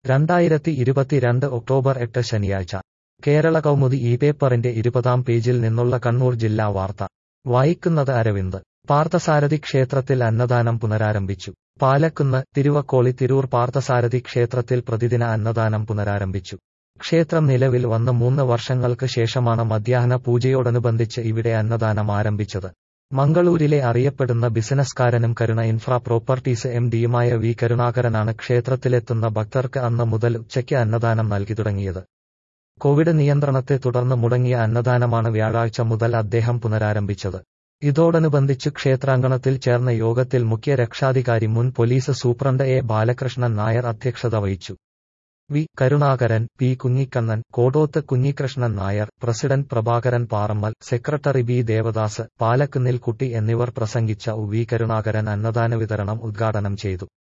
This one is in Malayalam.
രണ്ടായിരത്തി ഇരുപത്തിരണ്ട് ഒക്ടോബർ എട്ട് ശനിയാഴ്ച കേരള കൗമുദി ഈ പേപ്പറിന്റെ ഇരുപതാം പേജിൽ നിന്നുള്ള കണ്ണൂർ ജില്ലാ വാർത്ത വായിക്കുന്നത് അരവിന്ദ് പാർത്ഥസാരഥി ക്ഷേത്രത്തിൽ അന്നദാനം പുനരാരംഭിച്ചു പാലക്കുന്ന് തിരുവക്കോളി തിരൂർ പാർത്ഥസാരഥി ക്ഷേത്രത്തിൽ പ്രതിദിന അന്നദാനം പുനരാരംഭിച്ചു ക്ഷേത്രം നിലവിൽ വന്ന് മൂന്ന് വർഷങ്ങൾക്ക് ശേഷമാണ് മധ്യാഹ്ന പൂജയോടനുബന്ധിച്ച് ഇവിടെ അന്നദാനം ആരംഭിച്ചത് മംഗളൂരിലെ അറിയപ്പെടുന്ന ബിസിനസ്കാരനും കരുണ ഇൻഫ്ര പ്രോപ്പർട്ടീസ് എം ഡിയുമായ വി കരുണാകരനാണ് ക്ഷേത്രത്തിലെത്തുന്ന ഭക്തർക്ക് അന്ന് മുതൽ ഉച്ചയ്ക്ക് അന്നദാനം നൽകി തുടങ്ങിയത് കോവിഡ് നിയന്ത്രണത്തെ തുടർന്ന് മുടങ്ങിയ അന്നദാനമാണ് വ്യാഴാഴ്ച മുതൽ അദ്ദേഹം പുനരാരംഭിച്ചത് ഇതോടനുബന്ധിച്ച് ക്ഷേത്രാങ്കണത്തിൽ ചേർന്ന യോഗത്തിൽ മുഖ്യ രക്ഷാധികാരി മുൻ police superintendent A Balakrishnan Nair അധ്യക്ഷത വഹിച്ചു V Karunakaran P Kunhikannan Kodoth Kunhikrishnan Nair president Prabhakaran Parammal secretary B Devadas പാലക്കുന്നിൽ കുട്ടി എന്നിവർ പ്രസംഗിച്ച വി കരുണാകരൻ അന്നദാന വിതരണം ഉദ്ഘാടനം ചെയ്തു